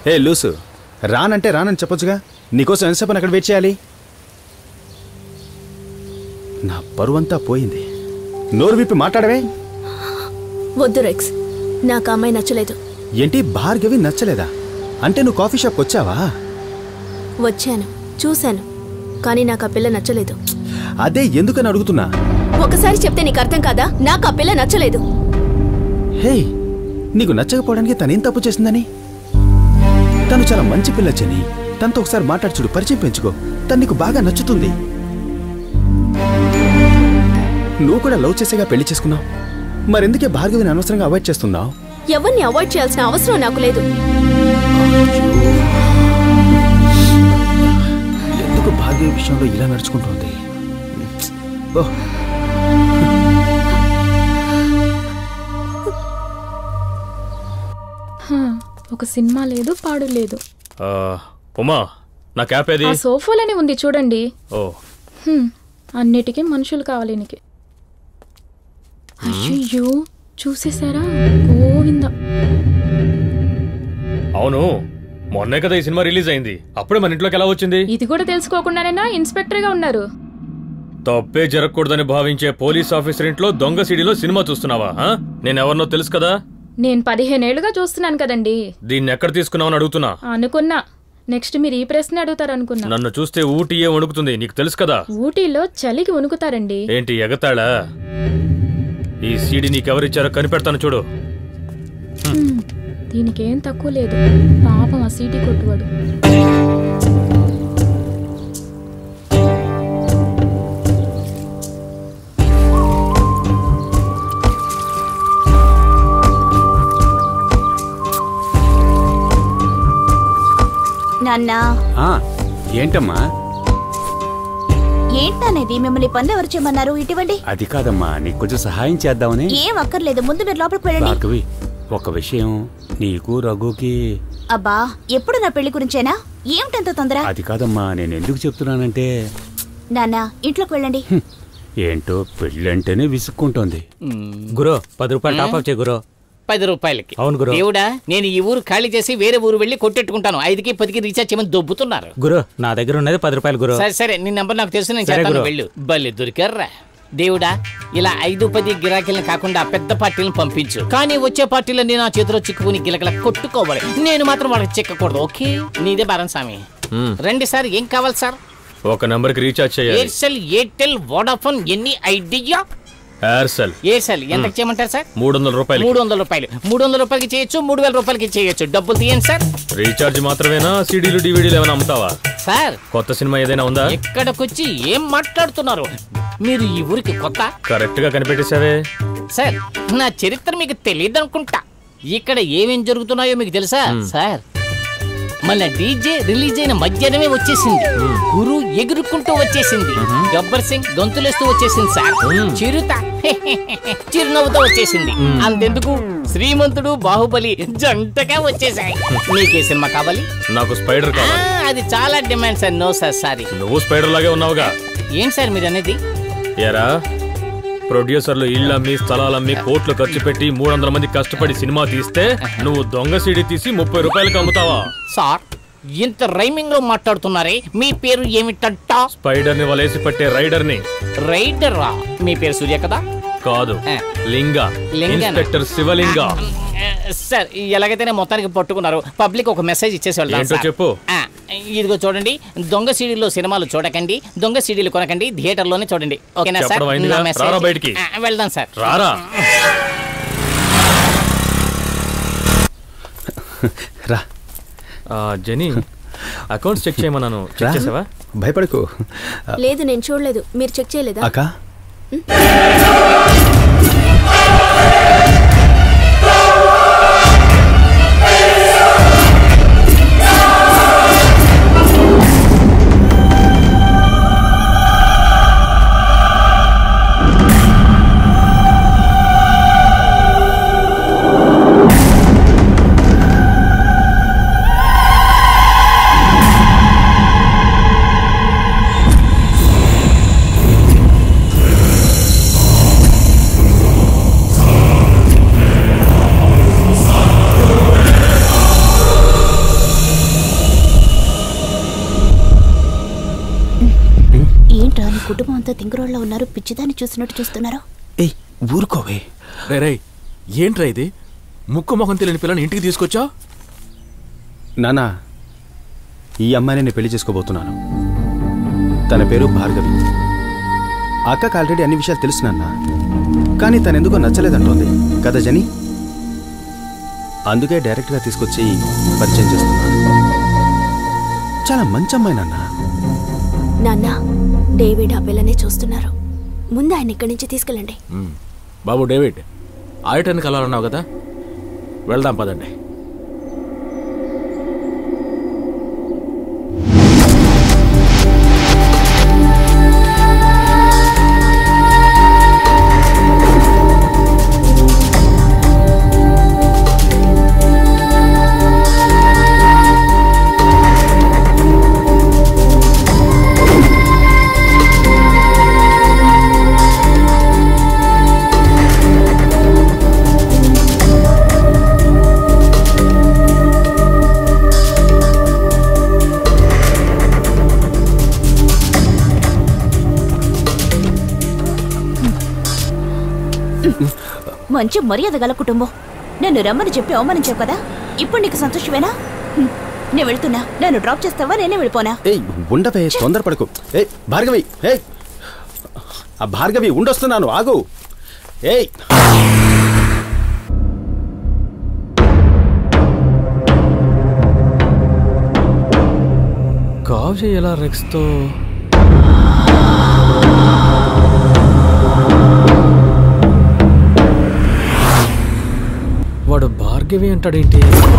ఏ loose రానంటే రానని చెప్పొచ్చుగా నీకోసం ఎంతసేపు అక్కడ వెయిట్ చేయాలి నా పరువంతా పోయింది నోరు విప్పి మాట్లాడవే వద్దు రెక్స్ నాకు ఆ అమ్మాయి నచ్చలేదు ఏంటి భార్గవి నచ్చలేదా అంటే నువ్వు కాఫీ షాప్కి వచ్చావా వచ్చాను చూశాను కానీ నాకు ఆ పిల్ల నచ్చలేదు అదే ఎందుకని అడుగుతున్నా ఒకసారి చెప్తే నీకు అర్థం కాదా నాకు ఆ పిల్ల నచ్చలేదు హే నీకు నచ్చకపోవడానికి తనేం తప్పు చేసిందని తను చాలా మంచి పిల్ల చెని తనతో ఒకసారి మాట్లాడి చూడు పరిచయం పెంచుకో తను నీకు బాగా నచ్చుతుంది నువ్వు కూడా లవ్ చేసేగా పెళ్లి చేసుకున్నావు మరెందుకే భార్గవిని అనవసరంగా అవాయిడ్ చేస్తున్నావు ఎవరిని అవాయిడ్ చేయాల్సిన అవసరం నాకు లేదు ఎందుకు భార్గవి విషయంలో ఇలా నడుచుకుంటుంది ఓహ్ హా, ఒక సినిమా లేదు పాడు లేదు ఆ, ఉమా నా క్యాప్ ఏది ఆ సోఫాలోనే ఉంది చూడండి ఓ హ్మ్, అన్నిటికీ మనుషులు కావాలి ఈయనకి. అయ్యయ్యో చూసేశారా గోవింద అవును మొన్నే కదా ఈ సినిమా రిలీజ్ అయింది అప్పుడే మన ఇంట్లోకి ఎలా వచ్చింది ఇది కూడా తెలుసుకోకుండానేనా ఇన్స్పెక్టర్ గా ఉన్నారు తప్పే జరగకూడదని భావించే పోలీస్ ఆఫీసర్ ఇంట్లో దొంగ సిడీలో సినిమా చూస్తున్నావా ఆ? నేనెవరినో తెలుసు కదా నేను పదిహేనేళ్లుగా చూస్తున్నాను కదండి దీన్ని ఎక్కడ తీసుకున్నావని అడుగుతున్నా అనుకున్నా నెక్స్ట్ మీరు ఈ ప్రశ్న అడుగుతారు అనుకున్నా నన్ను చూస్తే ఊటీయే వణుకుతుంది నీకు తెలుసు కదా ఊటీలో చలికి వణుకుతారండి ఏంటి ఎగతాళా ఈ సీడీ నీకెవరిచ్చారో కనిపెడతాను చూడు హ్మ్, దీనికేం తక్కువ లేదు పాపం ఆ సీటీ కొట్టువాడు నాన్న ఆ, ఏంటమ్మా ఏంటనేది మిమ్మల్ని పనులు ఎవరు చేయమన్నారు ఇటువంటి అది కాదమ్మా నీకు కొంచెం సహాయం చేద్దామని ఏం అక్కర్లేదు ముందు మీరు లోపలికి వెళ్ళండి భార్గవి ఒక విషయం నీకు రఘుకి అబ్బా ఎప్పుడు నా పెళ్లి గురించేనా ఏమిటంత తొందర అది కాదమ్మా నేను ఎందుకు చెప్తున్నానంటే నాన్న ఇంట్లోకి వెళ్ళండి హ్మ్, ఏంటో పెళ్ళంటేనే విసుక్కుంటోంది గురో పది రూపాయలు టాప్ అప్ చేయి గురో పది రూపాయలకి అవును గురు. దేవుడా నేను ఈ ఊరు ఖాళీ చేసి వేరే ఊరు వెళ్ళి కొట్టెట్టుకుంటాను ఐదుకి పదికి రీఛార్జ్ చేయమని దొబ్బుతున్నారు గురో నా దగ్గర ఉన్నది పది రూపాయలు గురో సరే సరే నీ నెంబర్ నాకు తెలుసు నేను సరే చేస్తాను గురు. వెళ్ళు బల్లి దొరికారా దేవుడా ఇలా ఐదు పది గిరాకీలను కాకుండా పెద్ద పార్టీలను పంపించు కానీ వచ్చే పార్టీలన్నీ నా చేతిలో చిక్కుకుని గిలగల కొట్టుకోవాలి నేను మాత్రం వాళ్ళకి చిక్కకూడదు ఓకే నీదే భారం స్వామి మ్మ్. రండి సార్ ఏం కావాలి సార్ ఒక నంబర్కి రీఛార్జ్ చేయాలి ఎయిర్సెల్ ఎయిర్టెల్ వోడాఫోన్ ఎన్ని ఐడియా ఎయిర్సెల్ ఎయిర్సెల్ ఎంతకు చేయమంటారు సార్ మూడు వందల రూపాయలు మూడు వందల రూపాయలు మూడు వందల రూపాయలకి చేయొచ్చు మూడు వేల రూపాయలకి చేయొచ్చు డబ్బులు తీయండి సార్ రీఛార్జ్ మాత్రమేనా సీడీలు డివిడీలు ఏమైనా అమ్ముతావా సార్ కొత్త సినిమా ఏదైనా ఉందా ఇక్కడికొచ్చి ఏం మాట్లాడుతున్నారు మీరు ఈ ఊరికి కొత్త కరెక్ట్ గా కనిపెట్టేశావే సార్ నా చరిత్ర మీకు తెలియదు అనుకుంటా ఇక్కడ ఏమేం జరుగుతున్నాయో మీకు తెలుసా సార్ మళ్ళా డీజే రిలీజ్ అయిన మధ్యాహ్నమే వచ్చేసింది గురు ఎగురుకుంటూ వచ్చేసింది గబ్బర్ సింగ్ గొంతులేస్తూ వచ్చేసింది సార్ చిరుత చిరునవ్వుతో వచ్చేసింది అంతెందుకు శ్రీమంతుడు బాహుబలి జంటగా వచ్చేసాయి మీకే సినిమా కావాలి నాకు స్పైడర్ ఆ, కావాలి అది చాలా demand sir no sir sorry నువ్వు స్పైడర్ లాగే ఉన్నావుగా ఏం సార్ మీరు అనేది ఏరా ప్రొడ్యూసర్లు ఇళ్ళమ్మి స్థలాలమ్మి కోట్లు ఖర్చు పెట్టి మూడు వందల మంది కష్టపడి సినిమా తీస్తే నువ్వు దొంగ సీడీ తీసి ముప్పై రూపాయలకి అమ్ముతావా సార్ ఇంత రైమింగ్ లో మాట్లాడుతున్నారే మీ పేరు ఏమిటంట స్పైడర్ ని వలేసి పట్టే రైడర్ ని రైడరా మీ పేరు సూర్య కదా కాదు ఆ. లింగ లింగనా? ఇన్స్పెక్టర్ శివలింగ ఆ, సార్ ఎలాగైతేనే మొత్తానికి పట్టుకున్నారు పబ్లిక్ ఒక మెసేజ్ ఇచ్చేసి వెళ్దాం ఏంటో సార్. చెప్పు. ఆ, ఇదిగో చూడండి దొంగ సీడీలో సినిమాలు చూడకండి దొంగ సీడీలు కొనకండి థియేటర్లోనే చూడండి ఓకేనా సార్ చెప్పడం అయిందిగా? నా మెసేజ్. రారా బయటికి. ఆ, వెళ్దాం సార్ రారా రా ఆ, జెనీ అకౌంట్స్ చెక్ చేయమన్నాను రా. చెక్ చేసావా భయపడకు లేదు నేను చూడలేదు మీరు చెక్ చేయలేదా అక్క తింగరోళ్ళ ఉన్నారు పిచ్చిదాన్ని చూసినట్టు చూస్తున్నారు ఏయ్ ఊరుకోవే రే రే ఏంట్రా ఇది ముక్కు ముఖం తెలియని పిల్లని ఇంటికి తీసుకొచ్చా నానా ఈ అమ్మాయిని నేను పెళ్లి చేసుకోబోతున్నాను తన పేరు భార్గవి అక్కకు ఆల్రెడీ అన్ని విషయాలు తెలుసు నాన్న కానీ తనెందుకో నచ్చలేదంటోంది కదా జని అందుకే డైరెక్ట్గా తీసుకొచ్చి పరిచయం చేస్తున్నాను చాలా మంచి అమ్మాయి నాన్న నాన్న డేవిడ్ ఆ పిల్లనే చూస్తున్నారు ముందు ఆయన ఇక్కడి నుంచి తీసుకెళ్ళండి మ్. బాబు డేవిడ్ ఆయటానికి వెళ్ళాలన్నావు కదా వెళ్దాం పదండి మంచి మర్యాద గల కుటుంబం నన్ను రమ్మని చెప్పి అవమానించావు కదా ఇప్పుడు నీకు సంతోషమేనా హ్మ్. నేను వెళ్తున్నా నన్ను డ్రాప్ చేస్తావా నేనే వెళ్ళిపోనా ఏయ్ ఉండవే తొందరపడకు ఏయ్ భార్గవి ఏయ్ ఆ భార్గవి ఉండొస్తున్నాను ఆగు ఏయ్ కావ్య ఎలా రెక్స్తో వాడు భార్గవి అంటాడేంటి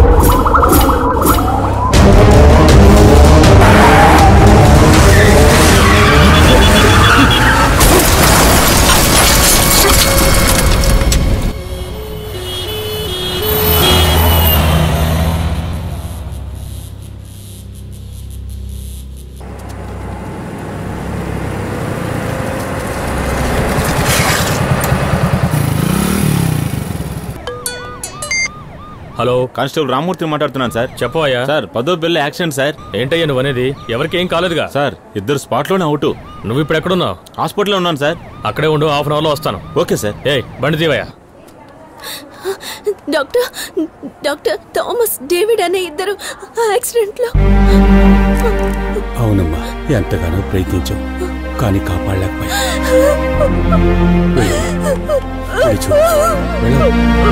హలో కానిస్టేబుల్ రామ్మూర్తి మాట్లాడుతున్నాను సార్ చెప్పవయ్యా సార్ పదో బిల్లు యాక్సిడెంట్ సార్ ఏంటయ్యా నువ్వు అనేది ఎవరికి ఏం కాలేదుగా సార్ ఇద్దరు స్పాట్లోనే అవుట్ నువ్వు ఇప్పుడు ఎక్కడున్నావు హాస్పిటల్లో ఉన్నాను సార్ అక్కడే ఉండు హాఫ్ అన్ అవర్లో వస్తాను ఓకే సార్ ఏయ్ బండి తీవయ్యా డాక్టర్ డాక్టర్ థామస్ డేవిడ్ అనే ఇద్దరు యాక్సిడెంట్లో అవునమ్మా ఎంతగానో ప్రయత్నించాం కానీ కాపాడలేకపోయా వెళ్ళు. వెళ్ళి చూడు. వెళ్ళు.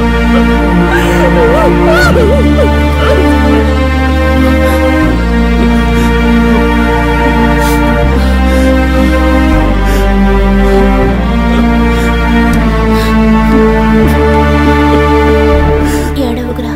ఏడవగురా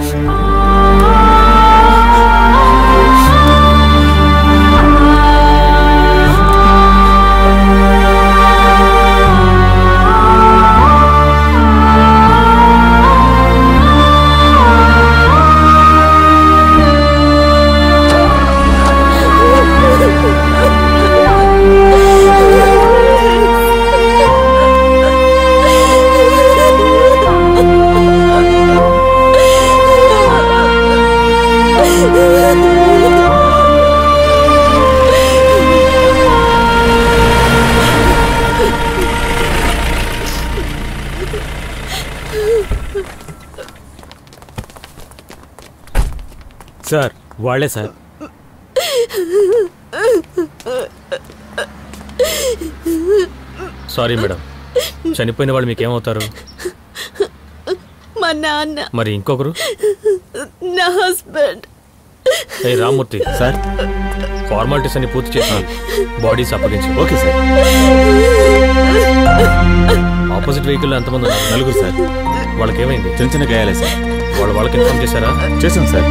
సార్ వాళ్ళే సార్ సారీ మేడం చనిపోయిన వాళ్ళు మీకేమవుతారు మా నాన్న మరి ఇంకొకరు నా హస్బెండ్ ఏ రామ్మూర్తి సార్ ఫార్మాలిటీస్ అన్ని పూర్తి చేసి బాడీస్ అప్పగించు ఓకే సార్ ఆపోజిట్ వెహికల్ ఎంతమంది ఉన్నారు నలుగురు సార్ వాళ్ళకి ఏమైంది చిన్న చిన్న గాయాలే సార్ వాళ్ళు వాళ్ళకి ఇన్ఫార్మ్ చేశారా చేసాం సార్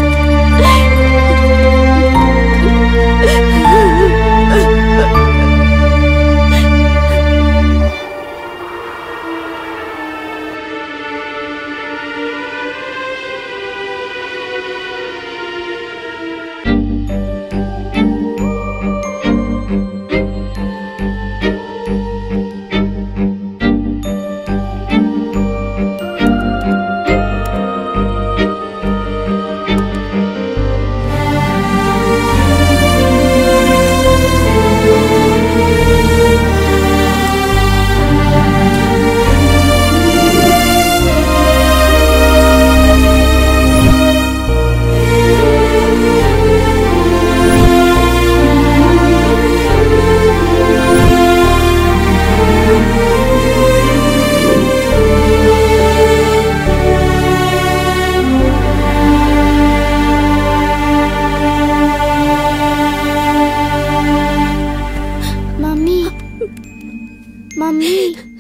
మమ్మీ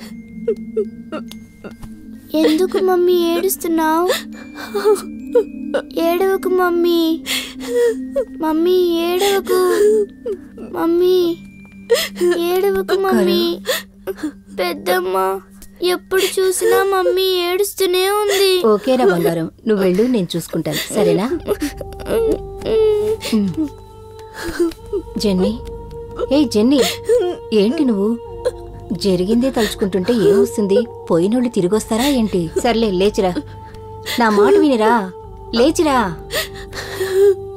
ఎందుకు మమ్మీ ఏడుస్తున్నావు ఏడవకు మమ్మీ మమ్మీ ఏడవకు మమ్మీ ఏడవకు మమ్మీ పెద్దమ్మ ఎప్పుడు చూసినా మమ్మీ ఏడుస్తూనే ఉంది ఓకేరా బంగారం నువ్వు వెళ్ళు నేను చూసుకుంటాను సరేనా ఉమ్. జెన్నీ ఏ జెన్నీ ఏంటి నువ్వు జరిగిందే తలుచుకుంటుంటే ఏమొస్తుంది పోయినోళ్ళు తిరిగొస్తారా ఏంటి సర్లే లేచిరా నా మాట వినిరా లేచిరా